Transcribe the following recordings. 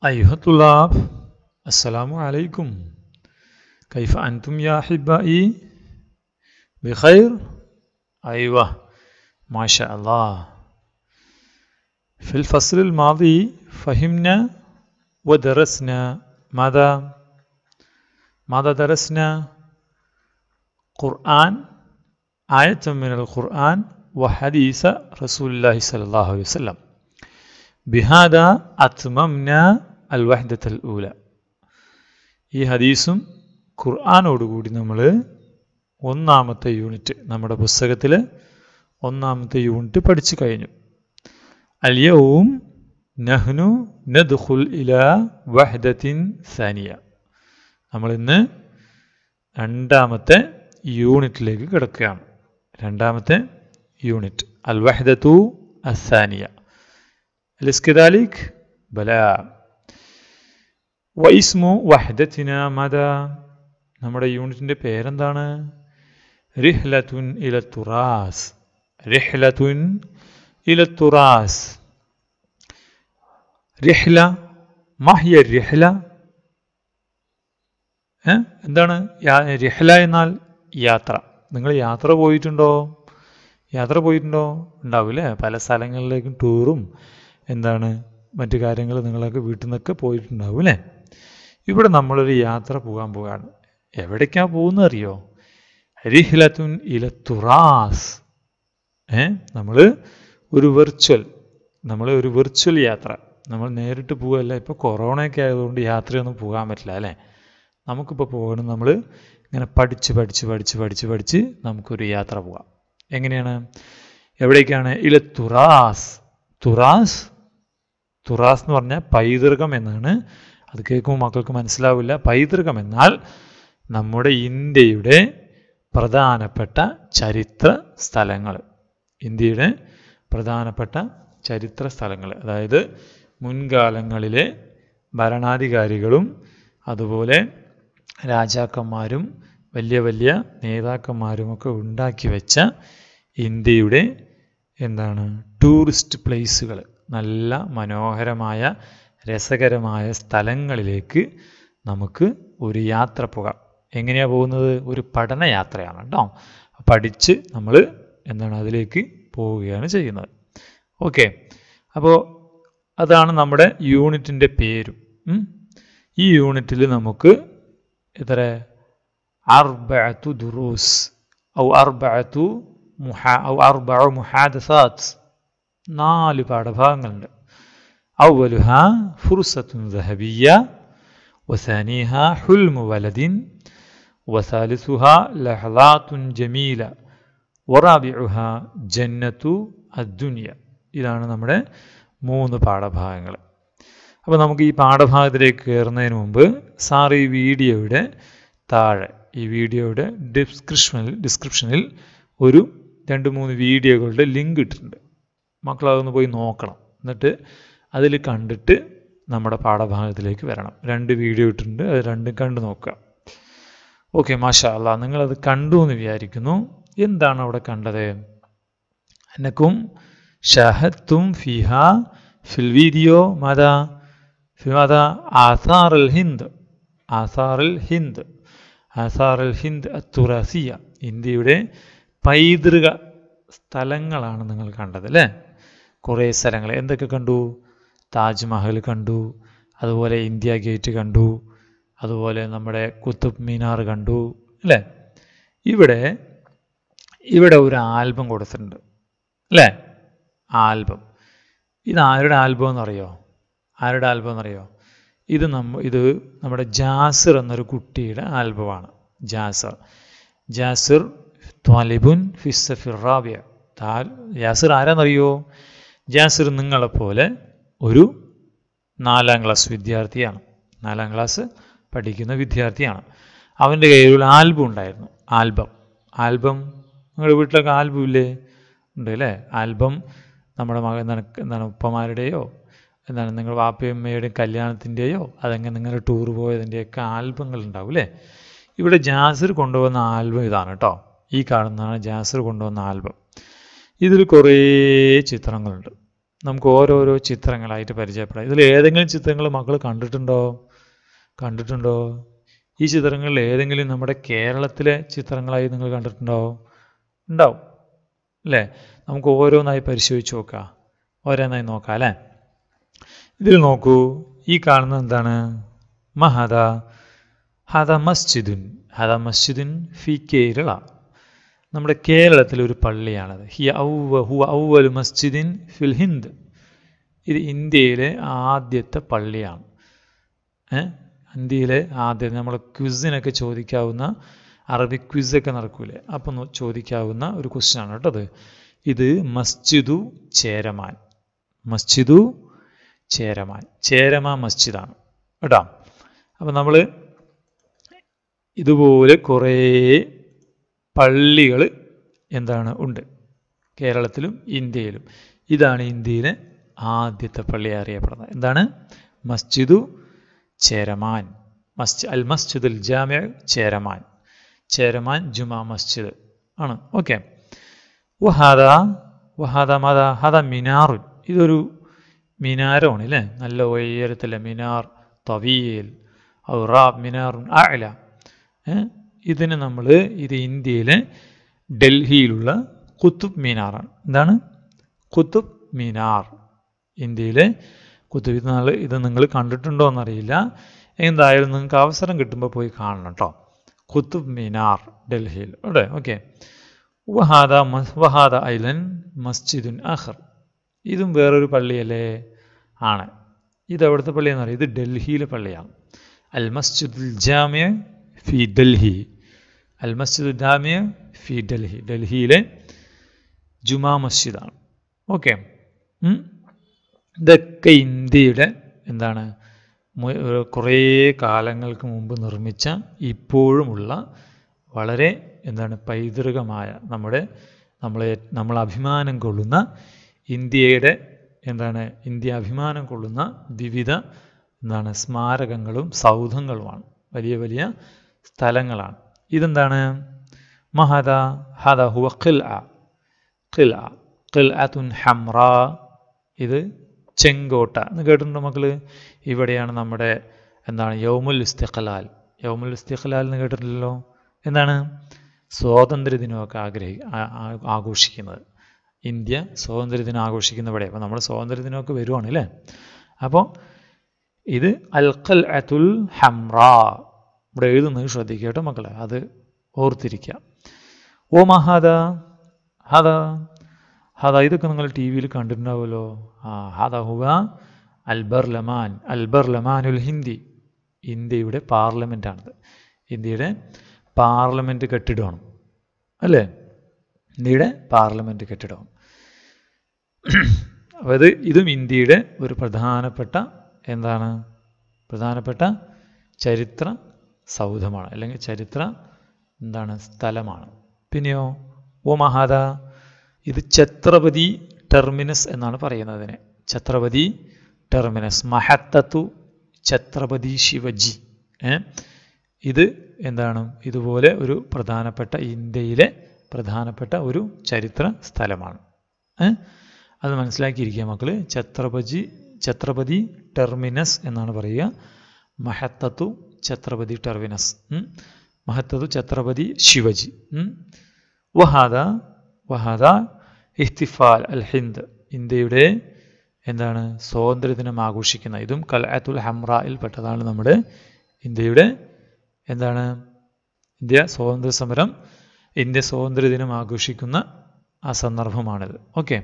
أيها الطلاب السلام عليكم كيف أنتم يا أحبائي بخير أيوة ما شاء الله في الفصل الماضي فهمنا ودرسنا ماذا ماذا درسنا قرآن آية من القرآن وحديث رسول الله صلى الله عليه وسلم بهذا أتممنا الوحدة الأولى ഈ ഹദീസും ഖുർആാനോടുകൂടി നമ്മൾ ഒന്നാമത്തെ യൂണിറ്റ് നമ്മുടെ പുസ്തകത്തിൽ ഒന്നാമത്തെ യൂണിറ്റ് പഠിച്ചു കഴിഞ്ഞു അലിയവും നഹ്നു നദ്ഖുൽ ഇല വഹദത്തിൻ സാനിയ നമ്മൾ ഇന്ന് രണ്ടാമത്തെ യൂണിറ്റിലേക്ക് കിടക്കുകയാണ് രണ്ടാമത്തെ യൂണിറ്റ് അൽ വഹദത്തു അസാനിയ أليس كذلك؟ بلى واسم وحدتنا ماذا നമ്മുടെ യൂണിറ്റിന്റെ പേരെന്താണ് റിഹ്ലത്തുൻ ഇല തുറാസ് റിഹ്ലത്തുൻ ഇല തുറാസ് റിഹ്ല മഹിയ റിഹ്ല എന്താണ് റിഹ്ല എന്നാൽ യാത്ര നിങ്ങൾ യാത്ര പോയിട്ടുണ്ടോ യാത്ര പോയിട്ടുണ്ടോ ഉണ്ടാവില്ലേ പല സ്ഥലങ്ങളിലേക്കും ടൂറും എന്താണ് മറ്റു കാര്യങ്ങൾ നിങ്ങളൊക്കെ വീട്ടിൽ നിന്നൊക്കെ പോയിട്ടുണ്ടാവും അല്ലേ ഇവിടെ നമ്മളൊരു യാത്ര പോകാൻ പോവുകയാണ് എവിടേക്കാണ് പോകുന്നത് അറിയോ റിഹിലത്തുൻ ഇല തുറാസ് ഏ നമ്മൾ ഒരു വെർച്വൽ നമ്മൾ ഒരു വെർച്വൽ യാത്ര നമ്മൾ നേരിട്ട് പോവുകയല്ല ഇപ്പോൾ കൊറോണയൊക്കെ ആയതുകൊണ്ട് യാത്രയൊന്നും പോകാൻ പറ്റില്ല അല്ലേ നമുക്കിപ്പോൾ പോകണം നമ്മൾ ഇങ്ങനെ പഠിച്ച് പഠിച്ച് പഠിച്ച് പഠിച്ച് പഠിച്ച് നമുക്കൊരു യാത്ര പോകാം എങ്ങനെയാണ് എവിടേക്കാണ് ഇല തുറാസ് തുറാസ് തുറാസ് എന്ന് പറഞ്ഞാൽ പൈതൃകം എന്നാണ് അത് കേൾക്കുമ്പോൾ മക്കൾക്ക് മനസ്സിലാവില്ല പൈതൃകം എന്നാൽ നമ്മുടെ ഇന്ത്യയുടെ പ്രധാനപ്പെട്ട ചരിത്ര സ്ഥലങ്ങൾ ഇന്ത്യയുടെ പ്രധാനപ്പെട്ട ചരിത്ര സ്ഥലങ്ങൾ അതായത് മുൻകാലങ്ങളിലെ ഭരണാധികാരികളും അതുപോലെ രാജാക്കന്മാരും വലിയ വലിയ നേതാക്കന്മാരുമൊക്കെ ഉണ്ടാക്കി വെച്ച ഇന്ത്യയുടെ എന്താണ് ടൂറിസ്റ്റ് പ്ലേസുകൾ നല്ല മനോഹരമായ രസകരമായ സ്ഥലങ്ങളിലേക്ക് നമുക്ക് ഒരു യാത്ര പോകാം എങ്ങനെയാണ് പോകുന്നത് ഒരു പഠനയാത്രയാണ് കേട്ടോ പഠിച്ച് നമ്മൾ എന്താണ് അതിലേക്ക് പോവുകയാണ് ചെയ്യുന്നത് ഓക്കെ അപ്പോൾ അതാണ് നമ്മുടെ യൂണിറ്റിൻ്റെ പേരും ഈ യൂണിറ്റിൽ നമുക്ക് എത്ര അർബഅത്തു ദുറൂസ് ഔ അർബഅത്തു മുഹാ ഔ അർബഅ മുഹാദസാത്ത് നാല് പാഠഭാഗങ്ങളുണ്ട് അവലുഹ ഫുർസത്തുൻ ദഹബിയ വസാനിഹ ഹുൽമു വലദിൻ വസാലിസുഹ ലഹലാത്തുൻ ജമീല വറാബിഉഹ ജന്നത്തു അദ്ദുനിയ ഇതാണ് നമ്മുടെ മൂന്ന് പാഠഭാഗങ്ങൾ അപ്പോൾ നമുക്ക് ഈ പാഠഭാഗത്തിലേക്ക് കയറുന്നതിന് മുമ്പ് സാർ ഈ വീഡിയോയുടെ താഴെ ഈ വീഡിയോയുടെ ഡിസ്ക്രിപ്ഷനിൽ ഡിസ്ക്രിപ്ഷനിൽ ഒരു രണ്ട് മൂന്ന് വീഡിയോകളുടെ ലിങ്ക് ഇട്ടിട്ടുണ്ട് മക്കൾ അതൊന്ന് പോയി നോക്കണം എന്നിട്ട് അതിൽ കണ്ടിട്ട് നമ്മുടെ പാഠഭാഗത്തിലേക്ക് വരണം രണ്ട് വീഡിയോ ഇട്ടിട്ടുണ്ട് അത് രണ്ടും കണ്ടു നോക്കുക ഓക്കെ മാഷാ അല്ല നിങ്ങളത് കണ്ടു എന്ന് വിചാരിക്കുന്നു എന്താണ് അവിടെ കണ്ടത് എനക്കും ഷഹത്തും ഫിഹ ഫിൽ വീഡിയോ മത മത ആസാർ അൽ ഹിന്ദ് ആസാർ അൽ ഹിന്ദ് ആസാർ അൽ ഹിന്ദ് അത്തുറാസിയ ഇന്ത്യയുടെ പൈതൃക സ്ഥലങ്ങളാണ് നിങ്ങൾ കണ്ടത് അല്ലേ കുറേ സ്ഥലങ്ങൾ എന്തൊക്കെ കണ്ടു താജ്മഹൽ കണ്ടു അതുപോലെ ഇന്ത്യ ഗേറ്റ് കണ്ടു അതുപോലെ നമ്മുടെ കുത്തുബ് മീനാർ കണ്ടു അല്ലേ ഇവിടെ ഇവിടെ ഒരു ആൽബം കൊടുത്തിട്ടുണ്ട് അല്ലേ ആൽബം ഇത് ആരുടെ ആൽബം എന്നറിയോ ആരുടെ ആൽബം എന്നറിയോ ഇത് നമ്മ ഇത് നമ്മുടെ ജാസിർ എന്നൊരു കുട്ടിയുടെ ആൽബമാണ് ജാസിർ ജാസിർ ത്വാലിബുൻ ഫിസഫിർ റാബിയ താൽ ജാസിർ ആരാന്നറിയോ ജാസിർ നിങ്ങളെപ്പോലെ ഒരു നാലാം ക്ലാസ് വിദ്യാർത്ഥിയാണ് നാലാം ക്ലാസ് പഠിക്കുന്ന വിദ്യാർത്ഥിയാണ് അവൻ്റെ കയ്യിൽ ഒരു ആൽബം ഉണ്ടായിരുന്നു ആൽബം ആൽബം നിങ്ങളുടെ വീട്ടിലൊക്കെ ആൽബം ഇല്ലേ ഉണ്ട് അല്ലേ ആൽബം നമ്മുടെ മകൻ എന്താണ് എന്താണ് ഉപ്പമാരുടെയോ എന്താണ് നിങ്ങൾ വാപ്പയമ്മയുടെയും കല്യാണത്തിൻ്റെയോ അതെങ്ങനെ നിങ്ങൾ ടൂർ പോയതിൻ്റെയൊക്കെ ആൽബങ്ങൾ ഉണ്ടാവും അല്ലേ ഇവിടെ ജാസിർ കൊണ്ടുവന്ന ആൽബം ഇതാണ് കേട്ടോ ഈ കാണുന്നതാണ് ജാസിർ കൊണ്ടുവന്ന ആൽബം ഇതിൽ കുറേ ചിത്രങ്ങളുണ്ട് നമുക്ക് ഓരോരോ ചിത്രങ്ങളായിട്ട് പരിചയപ്പെടാം ഇതിൽ ഏതെങ്കിലും ചിത്രങ്ങൾ മക്കൾ കണ്ടിട്ടുണ്ടോ കണ്ടിട്ടുണ്ടോ ഈ ചിത്രങ്ങളിൽ ഏതെങ്കിലും നമ്മുടെ കേരളത്തിലെ ചിത്രങ്ങളായി നിങ്ങൾ കണ്ടിട്ടുണ്ടോ ഉണ്ടാവും അല്ലേ നമുക്ക് ഓരോന്നായി പരിശോധിച്ച് നോക്കാം ഓരോന്നായി നോക്കാം അല്ലേ ഇതിൽ നോക്കൂ ഈ കാണുന്നത് എന്താണ് മഹദ ഹദ മസ്ജിദുൻ ഹദ മസ്ജിദുൻ ഫി കേരള നമ്മുടെ കേരളത്തിലെ ഒരു പള്ളിയാണത് ഹി ഔവ ഹുവ ഔവൽ മസ്ജിദിൻ ഫിൽ ഹിന്ദ് ഇത് ഇന്ത്യയിലെ ആദ്യത്തെ പള്ളിയാണ് ഏ ഇന്ത്യയിലെ ആദ്യം നമ്മൾ ക്വിസിനൊക്കെ ചോദിക്കാവുന്ന അറബിക് ക്വിസൊക്കെ നടക്കൂലേ അപ്പം ചോദിക്കാവുന്ന ഒരു ക്വസ്റ്റ്യൻ ആണ് കേട്ടോ അത് ഇത് മസ്ജിദു ചേരമാൻ മസ്ജിദു ചേരമാൻ ചേരമാ മസ്ജിദാണ് കേട്ടോ അപ്പം നമ്മൾ ഇതുപോലെ കുറേ പള്ളികൾ എന്താണ് ഉണ്ട് കേരളത്തിലും ഇന്ത്യയിലും ഇതാണ് ഇന്ത്യയിലെ ആദ്യത്തെ പള്ളി അറിയപ്പെടുന്നത് എന്താണ് മസ്ജിദു ചേരമാൻ മസ്ജി അൽ മസ്ജിദുൽ ജാമ്യ ചേരമാൻ ചേരമാൻ ജുമാ മസ്ജിദ് ആണ് ഓക്കെ വഹാദ വഹാദ മത ഹദ മിനാറുൻ ഇതൊരു മിനാരമാണ് അല്ലേ നല്ല ഉയരത്തിലെ മിനാർ തവീൽ ഔറാബ് മിനാറുൻ ആല ഇതിന് നമ്മൾ ഇത് ഇന്ത്യയിലെ ഡൽഹിയിലുള്ള കുത്തുബ് മീനാറാണ് എന്താണ് കുത്തുബ് മീനാർ ഇന്ത്യയിലെ കുത്തുബ് ഇത് നാൾ ഇത് നിങ്ങൾ കണ്ടിട്ടുണ്ടോ എന്നറിയില്ല എന്തായാലും നിങ്ങൾക്ക് അവസരം കിട്ടുമ്പോൾ പോയി കാണണം കേട്ടോ കുത്തുബ് മീനാർ ഡൽഹിയിൽ അവിടെ ഓക്കെ വഹാദ വഹാദ ഐലൻ മസ്ജിദുൻ അഹർ ഇതും വേറൊരു പള്ളിയല്ലേ ആണ് ഇത് എവിടുത്തെ പള്ളിയെന്ന് പറയും ഇത് ഡൽഹിയിലെ പള്ളിയാണ് അൽ മസ്ജിദുൽ ജാമ്യ ഫി ഡൽഹി അൽ മസ്ജിദ് ജാമ്യ ഫി ഡൽഹി ഡൽഹിയിലെ ജുമാ മസ്ജിദാണ് ഓക്കെ ഇതൊക്കെ ഇന്ത്യയുടെ എന്താണ് കുറേ കാലങ്ങൾക്ക് മുമ്പ് നിർമ്മിച്ച ഇപ്പോഴുമുള്ള വളരെ എന്താണ് പൈതൃകമായ നമ്മുടെ നമ്മളെ നമ്മൾ അഭിമാനം കൊള്ളുന്ന ഇന്ത്യയുടെ എന്താണ് ഇന്ത്യ അഭിമാനം കൊള്ളുന്ന വിവിധ എന്താണ് സ്മാരകങ്ങളും സൗധങ്ങളുമാണ് വലിയ വലിയ സ്ഥലങ്ങളാണ് ഇതെന്താണ് മഹദ ഹദ ഹുവ ഖിൽ ആ ഖിൽ ആ ഖിൽ അതുൻ ഹംറ ഇത് ചെങ്കോട്ട എന്ന് കേട്ടിട്ടുണ്ടോ മക്കൾ ഇവിടെയാണ് നമ്മുടെ എന്താണ് യൗമുൽ ഇസ്തിഖലാൽ യൗമുൽ ഇസ്തിഖലാൽ എന്ന് കേട്ടിട്ടില്ലല്ലോ എന്താണ് സ്വാതന്ത്ര്യദിനമൊക്കെ ആഗ്രഹി ആഘോഷിക്കുന്നത് ഇന്ത്യ സ്വാതന്ത്ര്യദിനം ആഘോഷിക്കുന്ന ഇവിടെ അപ്പോൾ നമ്മൾ സ്വാതന്ത്ര്യദിനമൊക്കെ വരുവാണ് അല്ലേ അപ്പോൾ ഇത് അൽഖൽ അതുൽ ഹംറ ഇവിടെ എഴുതുന്നത് ശ്രദ്ധിക്കുക കേട്ടോ മക്കളെ അത് ഓർത്തിരിക്കുക ഓ മഹാദ ഹദ ഹദ ഇതൊക്കെ നിങ്ങൾ ടി വിയിൽ കണ്ടിട്ടുണ്ടാവുമല്ലോ ആ ഹദ ഹുവ അൽബർ ലമാൻ അൽബർ ലമാനുൽ ഹിന്ദി ഇന്ത്യയുടെ പാർലമെൻറ്റാണിത് ഇന്ത്യയുടെ പാർലമെൻറ്റ് കെട്ടിടമാണ് അല്ലേ ഇന്ത്യയുടെ പാർലമെൻറ്റ് കെട്ടിടമാണ് അപ്പോൾ ഇത് ഇതും ഇന്ത്യയുടെ ഒരു പ്രധാനപ്പെട്ട എന്താണ് പ്രധാനപ്പെട്ട ചരിത്ര സൗധമാണ് അല്ലെങ്കിൽ ചരിത്ര എന്താണ് സ്ഥലമാണ് പിന്നെയോ ഓ മഹാദ ഇത് ഛത്രപതി ടെർമിനസ് എന്നാണ് പറയുന്നതിന് ഛത്രപതി ടെർമിനസ് മഹത്തത്തു ഛത്രപതി ശിവജി ഇത് എന്താണ് ഇതുപോലെ ഒരു പ്രധാനപ്പെട്ട ഇന്ത്യയിലെ പ്രധാനപ്പെട്ട ഒരു ചരിത്ര സ്ഥലമാണ് അത് മനസ്സിലാക്കിയിരിക്കുക മക്കൾ ഛത്രപതി ഛത്രപതി ടെർമിനസ് എന്നാണ് പറയുക മഹത്തത്തു ഛത്രപതി ടെർമിനസ് മഹത്തത്തു ഛത്രപതി ശിവജി വഹാദ വഹാദ ഇഹ്തിഫാൽ അൽ ഹിന്ദ് ഇന്ത്യയുടെ എന്താണ് സ്വാതന്ത്ര്യദിനം ആഘോഷിക്കുന്ന ഇതും കൽഅത്തുൽ ഹംറയിൽ പെട്ടതാണ് നമ്മുടെ ഇന്ത്യയുടെ എന്താണ് ഇന്ത്യ സ്വാതന്ത്ര്യ സമരം ഇന്ത്യ സ്വാതന്ത്ര്യദിനം ആഘോഷിക്കുന്ന ആ സന്ദർഭമാണിത് ഓക്കെ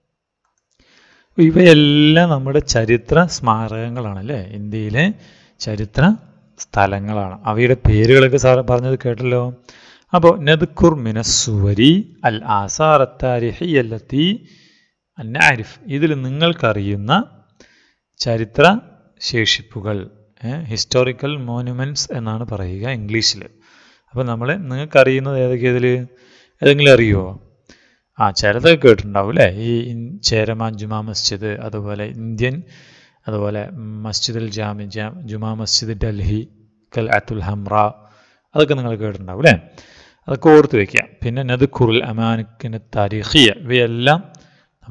ഇവയെല്ലാം നമ്മുടെ ചരിത്ര സ്മാരകങ്ങളാണ് അല്ലേ ഇന്ത്യയിലെ ചരിത്ര സ്ഥലങ്ങളാണ് അവയുടെ പേരുകളൊക്കെ സാർ പറഞ്ഞത് കേട്ടല്ലോ അപ്പോൾ നദ്ഖുർ മിനസ്സുവരി അൽ ആസാറത്താരിഹി അന്നാരിഫ് ഇതിൽ നിങ്ങൾക്കറിയുന്ന ചരിത്ര ശേഷിപ്പുകൾ ഹിസ്റ്റോറിക്കൽ മോനുമെൻറ്റ്സ് എന്നാണ് പറയുക ഇംഗ്ലീഷിൽ അപ്പോൾ നമ്മൾ നിങ്ങൾക്കറിയുന്നത് ഏതൊക്കെ ഇതിൽ ഏതെങ്കിലും അറിയുമോ ആ ചിലതൊക്കെ കേട്ടിട്ടുണ്ടാവും അല്ലേ ഈ ചേരമാൻ ജുമാ മസ്ജിദ് അതുപോലെ ഇന്ത്യൻ അതുപോലെ മസ്ജിദുൽ ജാമി ജുമാ മസ്ജിദ് ഡൽഹി കൽ അത്തുൽ ഹംറ അതൊക്കെ നിങ്ങൾ കേട്ടിട്ടുണ്ടാവും അല്ലേ അതൊക്കെ ഓർത്ത് വയ്ക്കുക പിന്നെ നദ് ഖുറുൽ അമാനിക്കിന് താരീഖിയ ഇവയെല്ലാം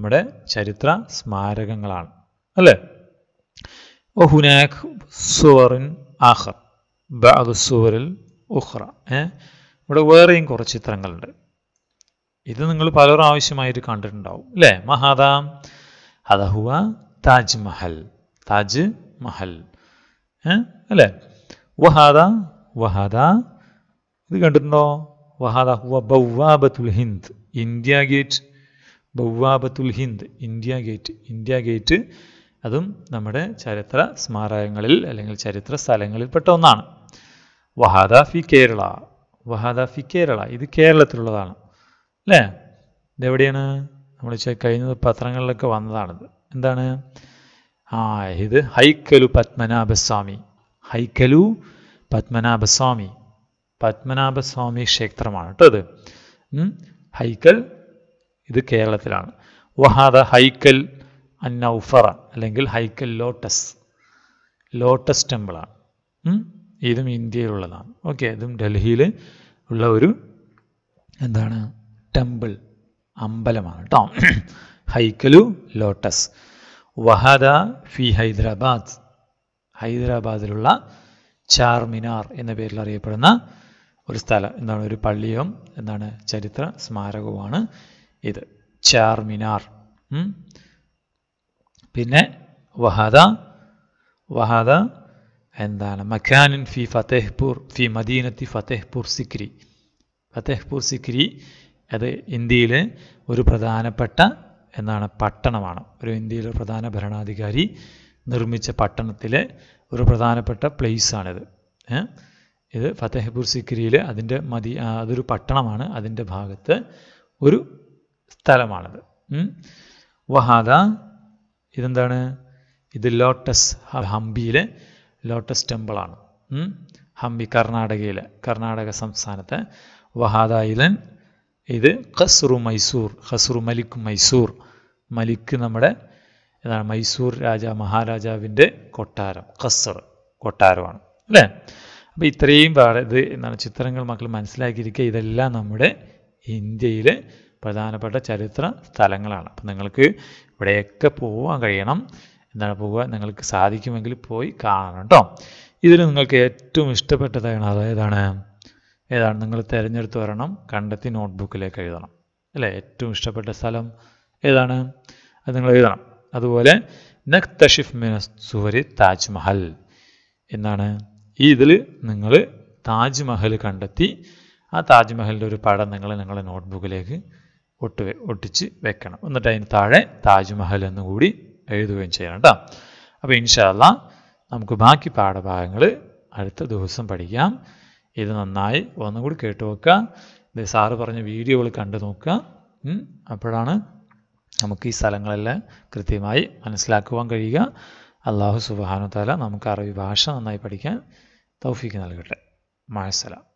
നമ്മുടെ ചരിത്ര സ്മാരകങ്ങളാണ് അല്ലേ وهناك صور آخر بعض الصور الأخرى ഇവിടെ വേറെയും കുറച്ച് ചിത്രങ്ങളുണ്ട് ഇത് നിങ്ങൾ പലരും ആവശ്യമായിട്ട് കണ്ടിട്ടുണ്ടാവും അല്ലേ മഹാദ ഹദഹുവ താജ് മഹൽ താജ് മഹൽ അല്ലേ വഹാദ വഹാദ ഇത് കണ്ടിട്ടുണ്ടോ വഹാദ ഹുവ ബൗവാബത്തുൽ ഹിന്ദ് ഇന്ത്യ ഗേറ്റ് ബൗവാബത്തുൽ ഹിന്ദ് ഇന്ത്യ ഗേറ്റ് ഇന്ത്യ ഗേറ്റ് അതും നമ്മുടെ ചരിത്ര സ്മാരകങ്ങളിൽ അല്ലെങ്കിൽ ചരിത്ര സ്ഥലങ്ങളിൽപ്പെട്ട ഒന്നാണ് വഹാദ ഫി കേരള വഹാദ ഫി കേരള ഇത് കേരളത്തിലുള്ളതാണ് അല്ലേ ഇതെവിടെയാണ് നമ്മൾ കഴിഞ്ഞ പത്രങ്ങളിലൊക്കെ വന്നതാണിത് എന്താണ് ആ ഇത് ഹൈക്കലു പത്മനാഭസ്വാമി ഹൈക്കലു പത്മനാഭസ്വാമി പത്മനാഭസ്വാമി ക്ഷേത്രമാണ് കേട്ടോ ഇത് ഹൈക്കൽ ഇത് കേരളത്തിലാണ് വഹാദ ഹൈക്കൽ അന്നൗഫറ അല്ലെങ്കിൽ ഹൈക്കൽ ലോട്ടസ് ലോട്ടസ് ടെമ്പിളാണ് ഇതും ഇന്ത്യയിലുള്ളതാണ് ഓക്കെ ഇതും ഡൽഹിയിൽ ഉള്ള ഒരു എന്താണ് ടെമ്പിൾ അമ്പലമാണ് കേട്ടോ ഹൈക്കലു ലോട്ടസ് വഹദ ഫി ഹൈദരാബാദ് ഹൈദരാബാദിലുള്ള ചാർമിനാർ എന്ന പേരിൽ അറിയപ്പെടുന്ന ഒരു സ്ഥലം എന്താണ് ഒരു പള്ളിയും എന്താണ് ചരിത്ര സ്മാരകവുമാണ് ഇത് ചാർമിനാർ പിന്നെ വഹദ വഹദ എന്താണ് മഖാനിൻ ഫി ഫത്തേഹ്പൂർ ഫി മദീനത്തി ഫത്തേഹ്പൂർ സിക്രി ഫത്തേഹ്പൂർ സിക്രി അത് ഇന്ത്യയിലെ ഒരു പ്രധാനപ്പെട്ട എന്താണ് പട്ടണമാണ് ഒരു ഇന്ത്യയിലെ പ്രധാന ഭരണാധികാരി നിർമ്മിച്ച പട്ടണത്തിലെ ഒരു പ്രധാനപ്പെട്ട പ്ലേസാണിത് ഇത് ഫത്തേഹ്പൂർ സിക്രിയിൽ അതിൻ്റെ മതി അതൊരു പട്ടണമാണ് അതിൻ്റെ ഭാഗത്ത് ഒരു സ്ഥലമാണിത് വഹാദ ഇതെന്താണ് ഇത് ലോട്ടസ് ഹംപിയിലെ ലോട്ടസ് ടെമ്പിളാണ് ഹംപി കർണാടകയിലെ കർണാടക സംസ്ഥാനത്തെ വഹാദ ഐലൻ ഇത് ഖസ്റു മൈസൂർ ഖസ്റു മലിക് മൈസൂർ മലിക് നമ്മുടെ എന്താണ് മൈസൂർ രാജ മഹാരാജാവിൻ്റെ കൊട്ടാരം ഖസർ കൊട്ടാരമാണ് അല്ലേ അപ്പോൾ ഇത്രയും ഇത് എന്താണ് ചിത്രങ്ങൾ മക്കൾ മനസ്സിലാക്കിയിരിക്കുക ഇതെല്ലാം നമ്മുടെ ഇന്ത്യയിലെ പ്രധാനപ്പെട്ട ചരിത്ര സ്ഥലങ്ങളാണ് അപ്പം നിങ്ങൾക്ക് ഇവിടെയൊക്കെ പോകാൻ കഴിയണം എന്താണ് പോവുക നിങ്ങൾക്ക് സാധിക്കുമെങ്കിൽ പോയി കാണണം കേട്ടോ ഇതിൽ നിങ്ങൾക്ക് ഏറ്റവും ഇഷ്ടപ്പെട്ടതാണ് അതേതാണ് ഏതാണ് നിങ്ങൾ തിരഞ്ഞെടുത്ത് വരണം കണ്ടെത്തി നോട്ട്ബുക്കിലേക്ക് എഴുതണം അല്ലേ ഏറ്റവും ഇഷ്ടപ്പെട്ട സ്ഥലം ഏതാണ് അത് നിങ്ങൾ എഴുതണം അതുപോലെ നക്തഷിഫ് മിന സുവരി താജ്മഹൽ എന്നാണ് ഈ ഇതിൽ നിങ്ങൾ താജ്മഹൽ കണ്ടെത്തി ആ താജ്മഹലിൻ്റെ ഒരു പടം നിങ്ങൾ നിങ്ങളുടെ നോട്ട്ബുക്കിലേക്ക് ഒട്ട് ഒട്ടിച്ച് വെക്കണം എന്നിട്ട് അതിന് താഴെ താജ്മഹൽ എന്ന് കൂടി എഴുതുകയും ചെയ്യണം കേട്ടോ അപ്പോൾ ഇൻഷാല്ല നമുക്ക് ബാക്കി പാഠഭാഗങ്ങൾ അടുത്ത ദിവസം പഠിക്കാം ഇത് നന്നായി ഒന്നുകൂടി കേട്ടു നോക്കുക ഇത് സാറ് പറഞ്ഞ വീഡിയോകൾ കണ്ടു നോക്കുക അപ്പോഴാണ് നമുക്ക് ഈ സ്ഥലങ്ങളെല്ലാം കൃത്യമായി മനസ്സിലാക്കുവാൻ കഴിയുക അള്ളാഹു സുബാനു താല നമുക്ക് അറബി ഭാഷ നന്നായി പഠിക്കാൻ തൗഫീക്ക് നൽകട്ടെ മാഴസലാം